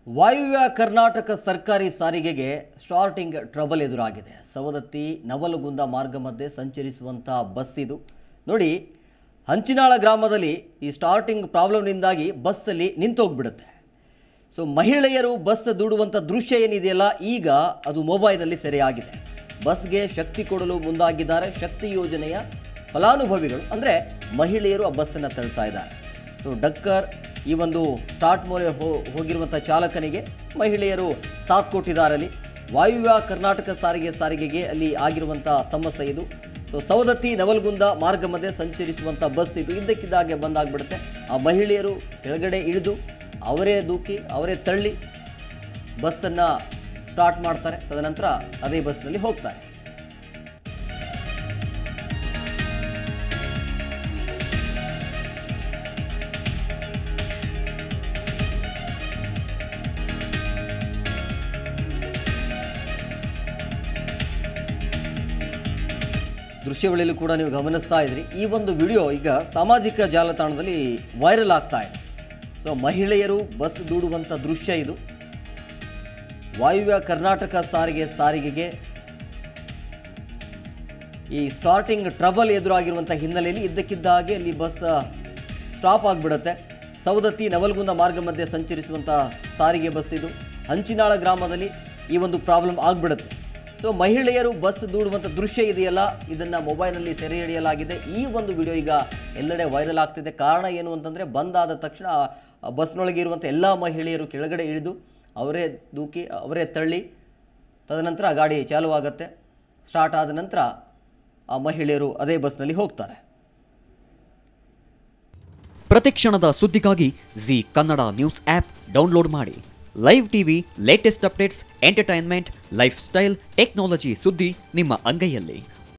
ವಾಯುವ್ಯ ಕರ್ನಾಟಕ ಸರ್ಕಾರಿ ಸಾರಿಗೆಗೆ ಸ್ಟಾರ್ಟಿಂಗ್ ಟ್ರಬಲ್ ಎದುರಾಗಿದೆ ಸವದತ್ತಿ ನವಲಗುಂದ ಮಾರ್ಗ ಮಧ್ಯೆ ಸಂಚರಿಸುವಂಥ ಬಸ್ ಇದು ನೋಡಿ ಹಂಚಿನಾಳ ಗ್ರಾಮದಲ್ಲಿ ಈ ಸ್ಟಾರ್ಟಿಂಗ್ ಪ್ರಾಬ್ಲಮ್ನಿಂದಾಗಿ ಬಸ್ಸಲ್ಲಿ ನಿಂತೋಗ್ಬಿಡುತ್ತೆ ಸೊ ಮಹಿಳೆಯರು ಬಸ್ ದೂಡುವಂಥ ದೃಶ್ಯ ಏನಿದೆಯಲ್ಲ ಈಗ ಅದು ಮೊಬೈಲ್ನಲ್ಲಿ ಸೆರೆಯಾಗಿದೆ ಬಸ್ಗೆ ಶಕ್ತಿ ಕೊಡಲು ಮುಂದಾಗಿದ್ದಾರೆ ಶಕ್ತಿ ಯೋಜನೆಯ ಫಲಾನುಭವಿಗಳು ಅಂದರೆ ಮಹಿಳೆಯರು ಆ ಬಸ್ಸನ್ನು ತಳ್ತಾ ಇದ್ದಾರೆ ಸೊ ಡಕ್ಕರ್ ಈ ಒಂದು ಸ್ಟಾರ್ಟ್ ಮೊರೆ ಹೋ ಹೋಗಿರುವಂಥ ಚಾಲಕನಿಗೆ ಮಹಿಳೆಯರು ಸಾಥ್ ಕೊಟ್ಟಿದ್ದಾರೆ ಅಲ್ಲಿ ವಾಯುವ್ಯ ಕರ್ನಾಟಕ ಸಾರಿಗೆ ಸಾರಿಗೆಗೆ ಅಲ್ಲಿ ಆಗಿರುವಂಥ ಸಮಸ್ಯೆ ಇದು ಸೊ ಸವದತ್ತಿ ನವಲ್ಗುಂದ ಮಾರ್ಗ ಮಧ್ಯೆ ಸಂಚರಿಸುವಂಥ ಬಸ್ ಇದು ಇದ್ದಕ್ಕಿದ್ದಾಗೆ ಬಂದಾಗ್ಬಿಡುತ್ತೆ ಆ ಮಹಿಳೆಯರು ಕೆಳಗಡೆ ಇಳಿದು ಅವರೇ ದೂಕಿ ಅವರೇ ತಳ್ಳಿ ಬಸ್ಸನ್ನು ಸ್ಟಾರ್ಟ್ ಮಾಡ್ತಾರೆ ತದನಂತರ ಅದೇ ಬಸ್ನಲ್ಲಿ ಹೋಗ್ತಾರೆ ದೃಶ್ಯಗಳಲ್ಲಿ ಕೂಡ ನೀವು ಗಮನಿಸ್ತಾ ಇದ್ರಿ ಈ ಒಂದು ವಿಡಿಯೋ ಈಗ ಸಾಮಾಜಿಕ ಜಾಲತಾಣದಲ್ಲಿ ವೈರಲ್ ಆಗ್ತಾ ಇದೆ ಸೊ ಮಹಿಳೆಯರು ಬಸ್ ದೂಡುವಂಥ ದೃಶ್ಯ ಇದು ವಾಯುವ್ಯ ಕರ್ನಾಟಕ ಸಾರಿಗೆ ಸಾರಿಗೆಗೆ ಈ ಸ್ಟಾರ್ಟಿಂಗ್ ಟ್ರಬಲ್ ಎದುರಾಗಿರುವಂಥ ಹಿನ್ನೆಲೆಯಲ್ಲಿ ಇದ್ದಕ್ಕಿದ್ದ ಹಾಗೆ ಅಲ್ಲಿ ಬಸ್ ಸ್ಟಾಪ್ ಆಗಿಬಿಡುತ್ತೆ ಸವದತ್ತಿ ನವಲ್ಗುಂದ ಮಾರ್ಗ ಮಧ್ಯೆ ಸಂಚರಿಸುವಂಥ ಸಾರಿಗೆ ಬಸ್ ಇದು ಹಂಚಿನಾಳ ಗ್ರಾಮದಲ್ಲಿ ಈ ಒಂದು ಪ್ರಾಬ್ಲಮ್ ಆಗಿಬಿಡುತ್ತೆ ಸೊ ಮಹಿಳೆಯರು ಬಸ್ ದೂಡುವಂಥ ದೃಶ್ಯ ಇದೆಯಲ್ಲ ಇದನ್ನು ಮೊಬೈಲ್ನಲ್ಲಿ ಸೆರೆ ಹಿಡಿಯಲಾಗಿದೆ ಈ ಒಂದು ವಿಡಿಯೋ ಈಗ ಎಲ್ಲೆಡೆ ವೈರಲ್ ಆಗ್ತಿದೆ ಕಾರಣ ಏನು ಅಂತಂದರೆ ಬಂದಾದ ತಕ್ಷಣ ಆ ಬಸ್ನೊಳಗೆ ಇರುವಂಥ ಎಲ್ಲ ಮಹಿಳೆಯರು ಕೆಳಗಡೆ ಇಳಿದು ಅವರೇ ದೂಕಿ ಅವರೇ ತಳ್ಳಿ ತದನಂತರ ಗಾಡಿ ಚಾಲುವಾಗುತ್ತೆ ಸ್ಟಾರ್ಟ್ ಆದ ನಂತರ ಆ ಮಹಿಳೆಯರು ಅದೇ ಬಸ್ನಲ್ಲಿ ಹೋಗ್ತಾರೆ ಪ್ರತಿಕ್ಷಣದ ಸುದ್ದಿಗಾಗಿ Zee Kannada news app download ಮಾಡಿ live TV latest updates entertainment life style technology ಸುದ್ದಿ ನಿಮ್ಮ ಅಂಗೈಯಲ್ಲಿ